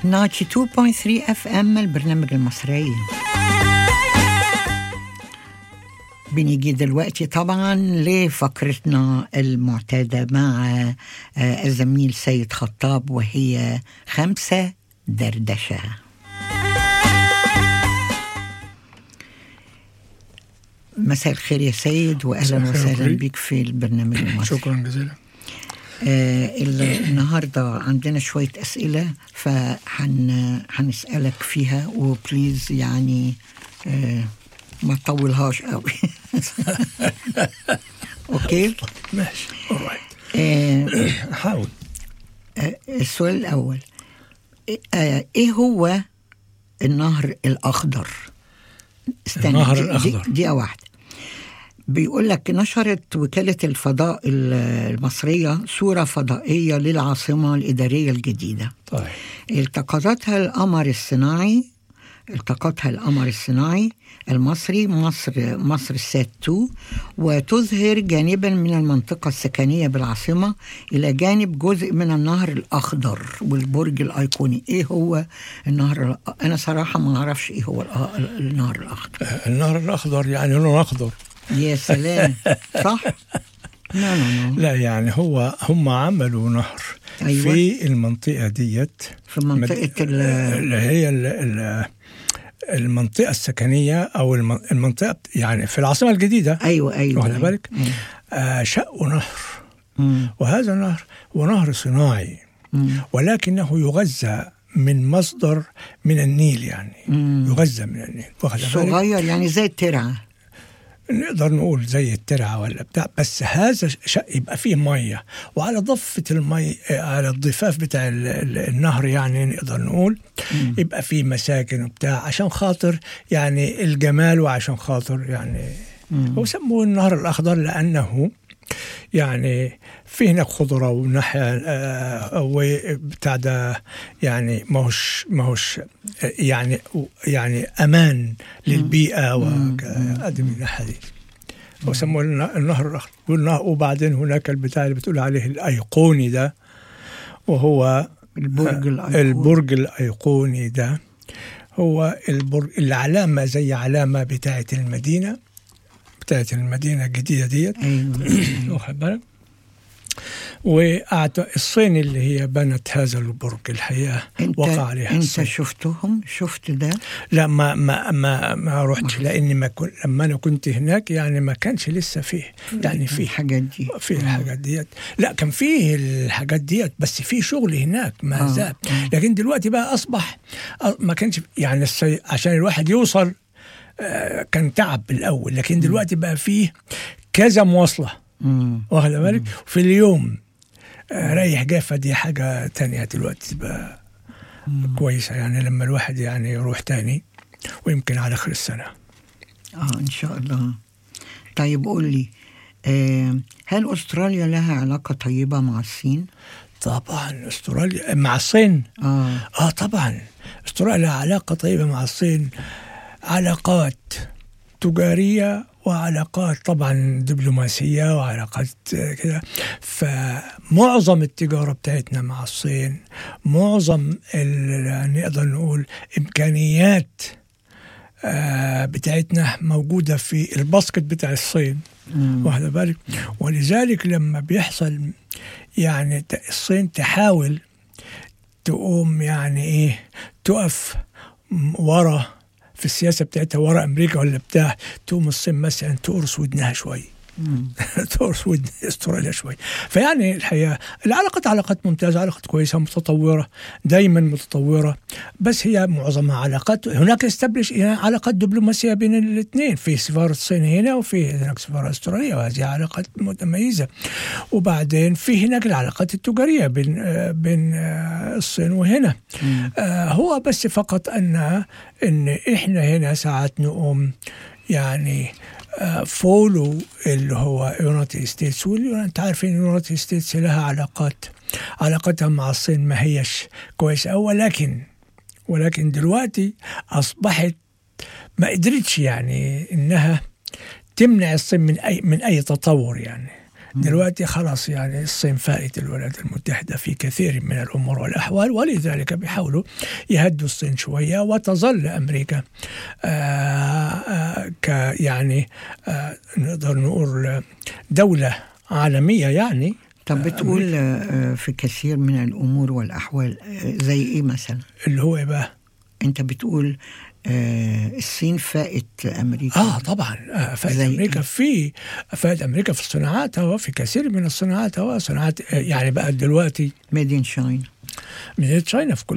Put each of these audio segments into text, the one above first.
92.3 اف ام البرنامج المصري بنيجي دلوقتي طبعا لفقرتنا المعتادة مع آه، الزميل سيد خطاب وهي خمسة دردشة مساء الخير يا سيد واهلا مساء الخير وسهلا أخوي. بك في البرنامج المصري شكرا جزيلا آه ال- النهارده عندنا شويه اسئله فهنسالك فيها وبليز يعني آه ما تطولهاش قوي اوكي ماشي alright. آه حاول آه السؤال الاول آه ايه هو النهر الاخضر استنى النهر دي- الأخضر. دي, دي واحده بيقول لك نشرت وكالة الفضاء ال- المصرية صورة فضائية للعاصمة الإدارية الجديدة طيب التقطتها القمر الصناعي التقطها القمر الصناعي المصري مصر مصر سات 2 وتظهر جانبا من المنطقة السكنية بالعاصمة إلى جانب جزء من النهر الأخضر والبرج الأيقوني إيه هو النهر الأ- أنا صراحة ما أعرفش إيه هو الأ- النهر الأخضر النهر الأخضر يعني لونه أخضر يا سلام صح؟ لا لا لا لا يعني هو هم عملوا نهر أيوة. في المنطقة ديت في منطقة ال- اللي هي ال- ال- المنطقة السكنية أو الم- المنطقة يعني في العاصمة الجديدة أيوة أيوة واخد أيوة. بالك آه شقوا نهر مم. وهذا النهر هو نهر صناعي مم. ولكنه يغذى من مصدر من النيل يعني مم. يغذى من النيل واخد بالك صغير يعني زي الترعة نقدر نقول زي الترعه ولا بتاع بس هذا شق يبقى فيه ميه وعلى ضفه المي على الضفاف بتاع ال- ال- النهر يعني نقدر نقول يبقى فيه مساكن وبتاع عشان خاطر يعني الجمال وعشان خاطر يعني هو سموه النهر الاخضر لانه يعني في هناك خضره وناحيه آه، وبتاع ده يعني ماهوش ماهوش آه، يعني يعني امان للبيئه وهذه من الناحيه دي وسموه الن- النهر الاخضر والنهر- وبعدين هناك البتاع اللي بتقول عليه الايقوني ده وهو البرج الأيقوني البرج الايقوني ده هو البرج العلامه زي علامه بتاعه المدينه بتاعه المدينه الجديده ديت أيوة واخد بالك وأعت... الصين اللي هي بنت هذا البرج الحقيقه أنت وقع عليها أنت الصين شفتهم شفت ده لا ما ما ما ما رحتش لاني ما كنت لما انا كنت هناك يعني ما كانش لسه فيه يعني فيه الحاجات دي في الحاجات ديت لا كان فيه الحاجات ديت بس في شغل هناك ما آه، زال آه. لكن دلوقتي بقى اصبح أ- ما كانش يعني السي... عشان الواحد يوصل آه، كان تعب الاول لكن دلوقتي بقى فيه كذا مواصله مم. واخد بالك في اليوم آه، رايح جاي فدي حاجه تانية دلوقتي تبقى كويسه يعني لما الواحد يعني يروح تاني ويمكن على اخر السنه اه ان شاء الله طيب قول لي آه هل استراليا لها علاقه طيبه مع الصين؟ طبعا استراليا مع الصين اه اه طبعا استراليا لها علاقه طيبه مع الصين علاقات تجاريه وعلاقات طبعا دبلوماسيه وعلاقات آه، كده فمعظم التجاره بتاعتنا مع الصين معظم ال- نقدر نقول امكانيات آه، بتاعتنا موجوده في الباسكت بتاع الصين مم. واخد بالك ولذلك لما بيحصل يعني ت- الصين تحاول تقوم يعني ايه تقف م- ورا في السياسه بتاعتها ورا امريكا ولا بتاع تقوم الصين مثلا تقرص ودنها شوي مم. تقرص ودن استراليا شوي فيعني الحقيقه العلاقات علاقات ممتازه علاقات كويسه متطوره دايما متطوره بس هي معظمها علاقات هناك استبلش علاقات دبلوماسيه بين الاثنين في سفاره الصين هنا وفي هناك سفاره استراليا وهذه علاقات متميزه وبعدين في هناك العلاقات التجاريه بين آه، بين آه، الصين وهنا آه، هو بس فقط ان ان احنا هنا ساعات نقوم يعني فولو اللي هو يونايتد ستيتس انت عارفين يونايتد ستيتس لها علاقات علاقتها مع الصين ما هيش كويسه ولكن ولكن دلوقتي اصبحت ما قدرتش يعني انها تمنع الصين من اي من اي تطور يعني دلوقتي خلاص يعني الصين فائت الولايات المتحدة في كثير من الأمور والأحوال ولذلك بيحاولوا يهدوا الصين شوية وتظل أمريكا آه، آه، ك يعني آه، نقدر نقول دولة عالمية يعني طب بتقول آه، في كثير من الامور والاحوال آه، زي ايه مثلا اللي هو إيه بقى انت بتقول آه، الصين فائت امريكا اه طبعا آه فائت زي امريكا إيه؟ في فائت امريكا في الصناعات هو في كثير من الصناعات هو صناعات آه، يعني بقى دلوقتي ميد ان شاينا من تشاينا في كل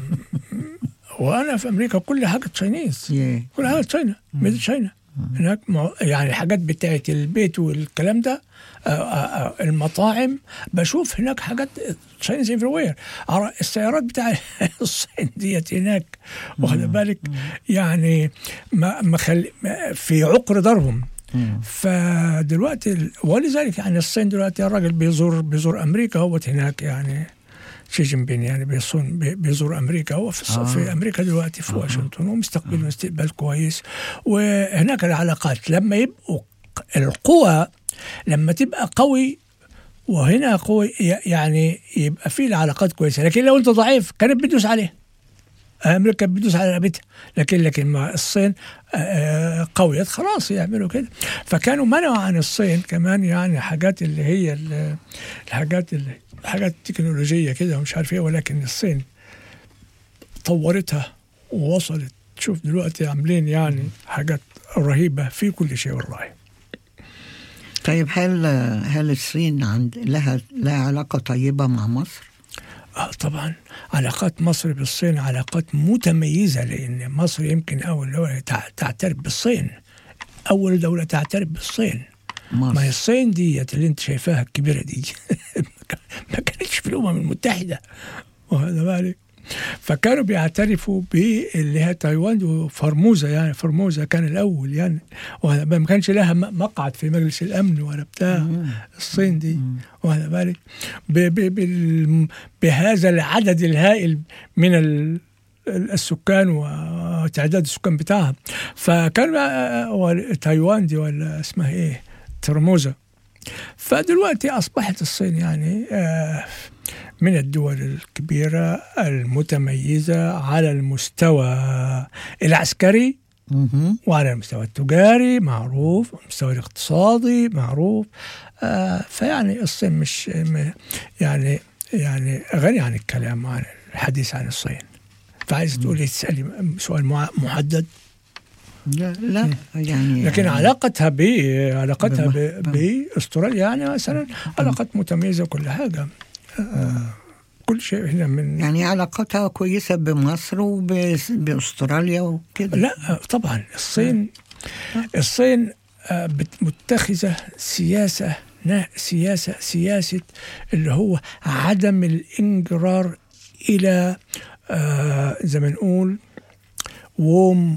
وانا في امريكا كل حاجه تشاينيز yeah. كل حاجه تشاينا ميد تشاينا هناك مع- يعني الحاجات بتاعت البيت والكلام ده آه، آه، آه، المطاعم بشوف هناك حاجات تشاينيز ايفري وير السيارات بتاع الصين ديت هناك واخد بالك يعني ما ما خل... ما- في عقر دارهم مم. فدلوقتي ال- ولذلك يعني الصين دلوقتي الراجل بيزور بيزور امريكا هو هناك يعني شي جين بين يعني بيصون بي- بيزور امريكا هو في, آه. آه. في امريكا دلوقتي في واشنطن ومستقبل استقبال كويس وهناك العلاقات لما يبقوا ق- القوى لما تبقى قوي وهنا قوي ي- يعني يبقى في العلاقات كويسه لكن لو انت ضعيف كانت بتدوس عليه امريكا كانت بتدوس على رقبتها لكن لكن مع الصين آه، آه، قويت خلاص يعملوا كده فكانوا منعوا عن الصين كمان يعني حاجات اللي هي ال- الحاجات اللي حاجات تكنولوجيه كده ومش عارف ايه ولكن الصين طورتها ووصلت شوف دلوقتي عاملين يعني حاجات رهيبه في كل شيء والله طيب هل هل الصين عند لها لها علاقه طيبه مع مصر؟ آه طبعا علاقات مصر بالصين علاقات متميزة لأن مصر يمكن أول دولة تع- تعترف بالصين أول دولة تعترف بالصين ما هي مصر الصين ديت اللي أنت شايفاها الكبيرة دي ما كانتش في الأمم المتحدة وهذا بالك فكانوا بيعترفوا باللي هي تايوان وفرموزة يعني فرموزة كان الأول يعني وهذا ما كانش لها م- مقعد في مجلس الأمن ولا بتاع الصين دي واخد بالك ب- ب- بال- بهذا العدد الهائل من ال- السكان وتعداد السكان بتاعها فكان آه، هو تايوان دي ولا اسمها ايه ترموزة فدلوقتي اصبحت الصين يعني آه، من الدول الكبيره المتميزه على المستوى العسكري مهم. وعلى المستوى التجاري معروف المستوى الاقتصادي معروف آه فيعني الصين مش م- يعني يعني غني عن الكلام عن الحديث عن الصين فعايز تقولي تسألي سؤال مع- محدد لا لا يعني لكن علاقتها ب علاقتها ب- بم- باستراليا يعني مثلا علاقات متميزه وكل حاجه آه كل شيء هنا من يعني علاقتها كويسه بمصر وباستراليا وكده لا طبعا الصين الصين آه، بت- متخذه سياسه نا- سياسه سياسه اللي هو عدم الانجرار الى آه، زي ما نقول ووم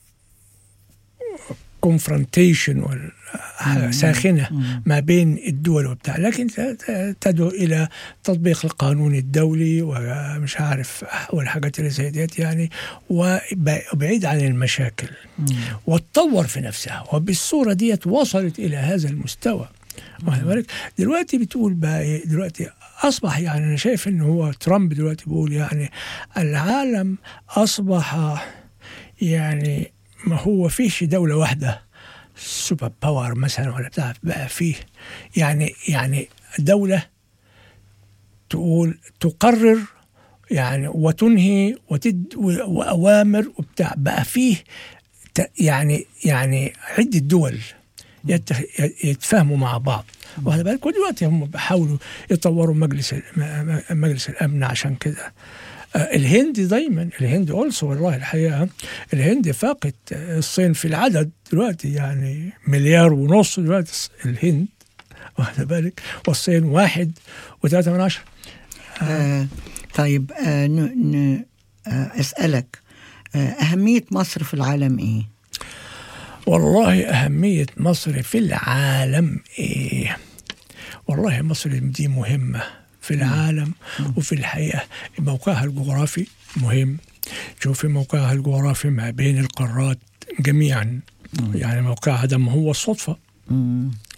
كونفرونتيشن ساخنه ما بين الدول وبتاع لكن ت- ت- تدعو الى تطبيق القانون الدولي ومش عارف والحاجات اللي زي ديت يعني وب- وبعيد عن المشاكل وتطور في نفسها وبالصوره ديت وصلت الى هذا المستوى واخد بالك دلوقتي بتقول بقى ايه دلوقتي اصبح يعني انا شايف ان هو ترامب دلوقتي بيقول يعني العالم اصبح يعني ما هو فيش دوله واحده سوبر باور مثلا ولا بتاع بقى فيه يعني يعني دوله تقول تقرر يعني وتنهي وتد واوامر وبتاع بقى فيه ت- يعني يعني عده دول يت- يتفاهموا مع بعض واخد بالك ودلوقتي هم بيحاولوا يطوروا مجلس ال- م- م- مجلس الامن عشان كده آه، الهند دايما الهند اولسو والله الحقيقه الهند فاقت آه، الصين في العدد دلوقتي يعني مليار ونص دلوقتي الص- الهند واخد بالك والصين واحد وثلاثة من عشرة آه طيب آه ن ن آه اسالك آه اهميه مصر في العالم ايه؟ والله أهمية مصر في العالم إيه والله مصر دي مهمة في العالم وفي الحقيقة موقعها الجغرافي مهم شوفي موقعها الجغرافي ما بين القارات جميعا يعني موقعها ده ما هو الصدفة مم.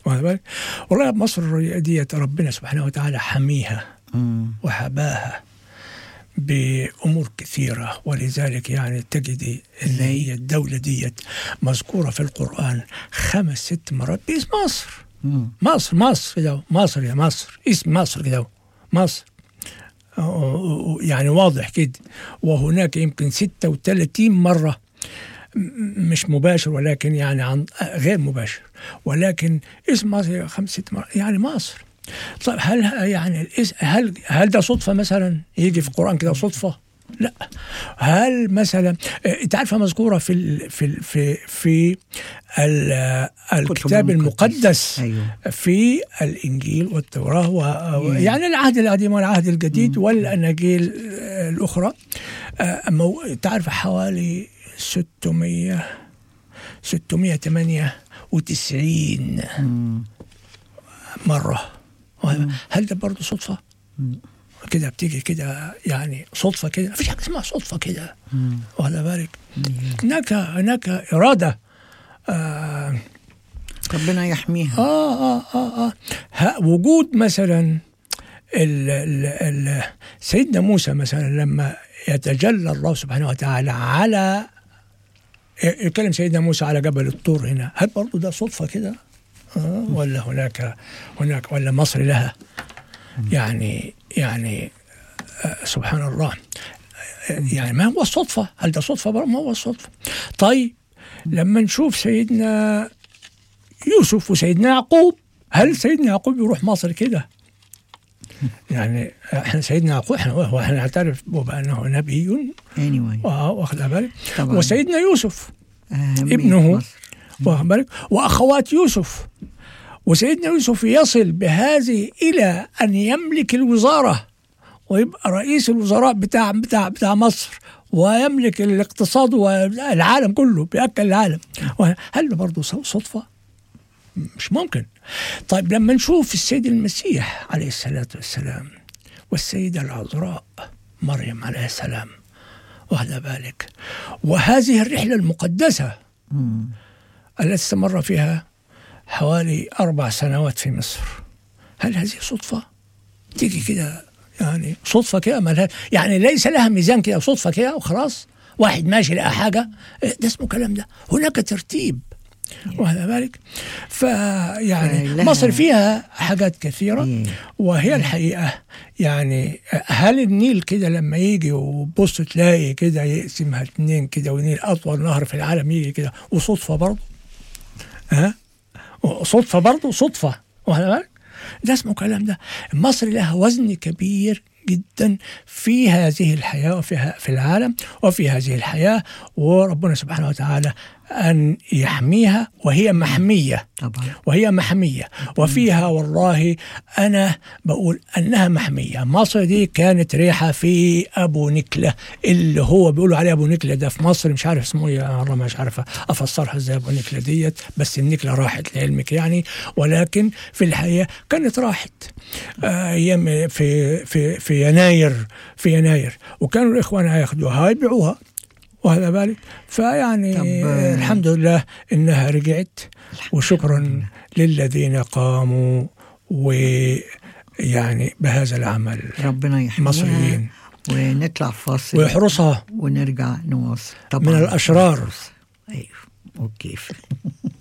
واخد بالك؟ والله مصر ديت ربنا سبحانه وتعالى حميها مم. وحباها بأمور كثيرة ولذلك يعني تجدي أن هي الدولة ديت مذكورة في القرآن خمس ست مرات باسم مصر مم. مصر مصر كده مصر يا مصر اسم مصر كده مصر يعني واضح كده وهناك يمكن 36 مرة م- مش مباشر ولكن يعني عن غير مباشر ولكن اسم مصر خمس ست مرات يعني مصر طيب هل يعني الاسم هل هل ده صدفة مثلا يجي في القرآن كده صدفة؟ لا هل مثلا آه، انت عارفه مذكوره في ال في ال في في ال- آه، الكتاب المقدس. المقدس ايوه في الانجيل والتوراه و... يعني العهد القديم والعهد الجديد والاناجيل آه، الاخرى آه، مو... تعرف حوالي 600 698 مم. مره هل ده برضه صدفه؟ كده بتيجي كده يعني صدفه كده مفيش حاجه اسمها صدفه كده مم. واخد بالك هناك هناك اراده آه ربنا يحميها آه آه آه, آه. ها وجود مثلا ال ال ال سيدنا موسى مثلا لما يتجلى الله سبحانه وتعالى على يتكلم سيدنا موسى على جبل الطور هنا هل برضه ده صدفة كده آه ولا هناك هناك ولا مصر لها يعني يعني آه سبحان الله آه، يعني ما هو الصدفة هل ده صدفة برضه ما هو الصدفة طيب لما نشوف سيدنا يوسف وسيدنا يعقوب هل سيدنا يعقوب يروح مصر كده؟ يعني احنا سيدنا يعقوب احنا هو احنا نعترف به بانه نبي anyway واخد بالك طبعا وسيدنا يوسف أهمية ابنه. مصر. واخد بالك واخوات يوسف وسيدنا يوسف يصل بهذه الى ان يملك الوزاره ويبقى رئيس الوزراء بتاع بتاع بتاع مصر ويملك الاقتصاد والعالم كله بياكل العالم هل ده برضه صدفه؟ مش ممكن طيب لما نشوف السيد المسيح عليه الصلاه والسلام والسيده العذراء مريم عليه السلام واخد بالك وهذه الرحله المقدسه مم. التي استمر فيها حوالي أربع سنوات في مصر هل هذه صدفة؟ تيجي كده يعني صدفة كده مالها يعني ليس لها ميزان كده صدفة كده وخلاص واحد ماشي لقى حاجة إيه ده اسمه كلام ده هناك ترتيب واخد بالك فيعني فلها- مصر فيها حاجات كثيرة إيه. وهي الحقيقة يعني هل النيل كده لما يجي وبص تلاقي كده يقسمها اتنين كده والنيل أطول نهر في العالم يجي كده وصدفة برضه ها صدفة برضه صدفة واخد بالك ده اسمه كلام ده مصر لها وزن كبير جدا في هذه الحياة وفي ه- في العالم وفي هذه الحياة وربنا سبحانه وتعالى أن يحميها وهي محمية طبعا وهي محمية وفيها والله أنا بقول أنها محمية مصر دي كانت ريحة في أبو نكلة اللي هو بيقولوا عليه أبو نكلة ده في مصر مش عارف اسمه إيه يا والله مش عارف أفسرها إزاي أبو نكلة ديت بس النكلة راحت لعلمك يعني ولكن في الحقيقة كانت راحت آه، أيام في في في يناير في يناير وكانوا الإخوان هياخدوها هيبيعوها وهذا بالك فيعني طب، آه، الحمد لله انها رجعت وشكرا للذين قاموا ويعني بهذا العمل ربنا يحميها مصريين ونطلع فاصل ويحرسها ونرجع نواصل من الأشرار. ايوه اوكي